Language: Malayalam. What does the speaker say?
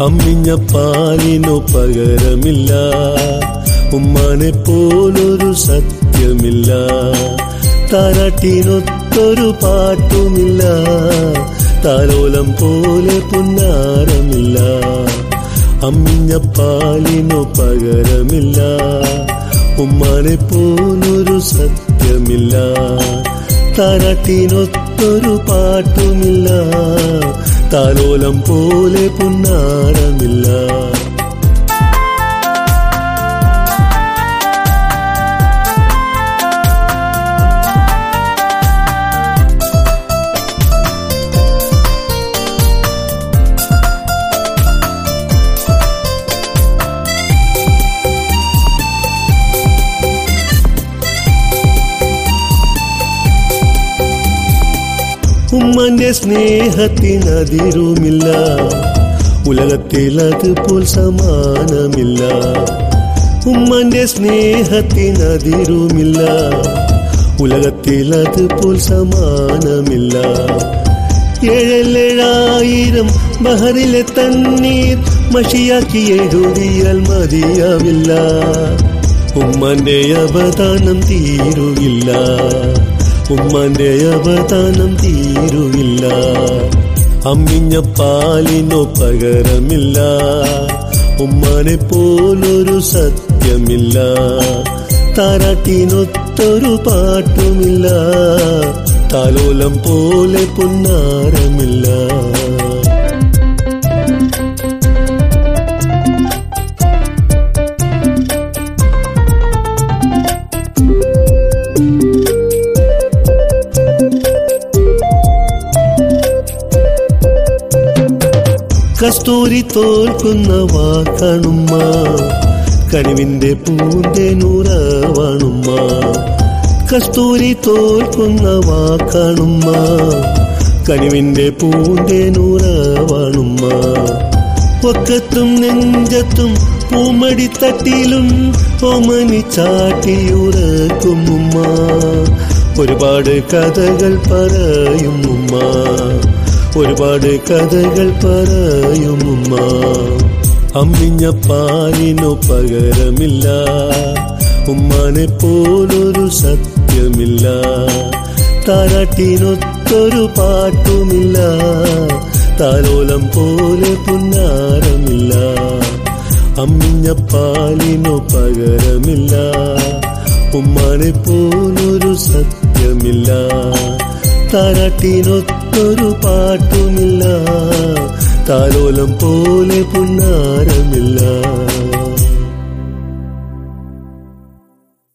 അമ്മിഞ്ഞ പാലിനു പകരമില്ല ഉമ്മാനെ പോലൊരു സത്യമില്ല താരാട്ടിനൊത്തൊരു പാട്ടുമില്ല താരോലം പോലെ പുന്നാരമില്ല അമ്മിഞ്ഞ പാലിനു പകരമില്ല ഉമ്മാനെ പോലൊരു സത്യമില്ല താരാട്ടിനൊത്തൊരു പാട്ടുമില്ല താലോലം പോലെ പുന്നാരമില്ല ഉമ്മന്റെ സ്നേഹത്തിനതിരുമില്ല ഉലകത്തിൽ അതുപോൽ സമാനമില്ല ഉമ്മന്റെ സ്നേഹത്തിനതിരുമില്ല ഉലകത്തിൽ അതുപോൽ സമാനമില്ല ഏഴേഴായിരം ബഹറിലെ തണ്ണീർ മഷിയാക്കി എഴുതിയാൽ മതിയാവില്ല ഉമ്മന്റെ അവദാനം തീരുവില്ല ഉമ്മന്റെ അവദാനം തീരുവില്ല അമ്മിഞ്ഞ പാലിനോ പകരമില്ല ഉമ്മാനെ പോലൊരു സത്യമില്ല താരാട്ടിനൊത്തൊരു പാട്ടുമില്ല താലോലം പോലെ പുന്നാരമില്ല കസ്തൂരി തോൽക്കുന്ന വാക്കണുമ്മ കണിവിന്റെ പൂന്തേനൂറവാണുമ്മ കസ്തൂരി തോൽക്കുന്ന വാക്കണുമ്മ കണിവിന്റെ പൂന്തേനൂറവാണുമ്മ ഒക്കത്തും നെഞ്ചത്തും പൂമടിത്തട്ടിലും ഓമനി ചാട്ടിയുറക്കും ഉമ്മ ഒരുപാട് കഥകൾ പറയും ഉമ്മ ഒരുപാട് കഥകൾ പറയും ഉമ്മ അമ്മിഞ്ഞ പാലിനു പകരമില്ല ഉമ്മാനെ പോലൊരു സത്യമില്ല താരാട്ടിനൊത്തൊരു പാട്ടുമില്ല താലോലം പോലെ പുന്നാരമില്ല അമ്മിഞ്ഞ പാലിനു പകരമില്ല ഉമ്മാനെ പോലൊരു സത്യമില്ല താരാട്ടിനൊത്തൊരു പാട്ടുമില്ല താലോലം പോലെ പുന്നാരമില്ല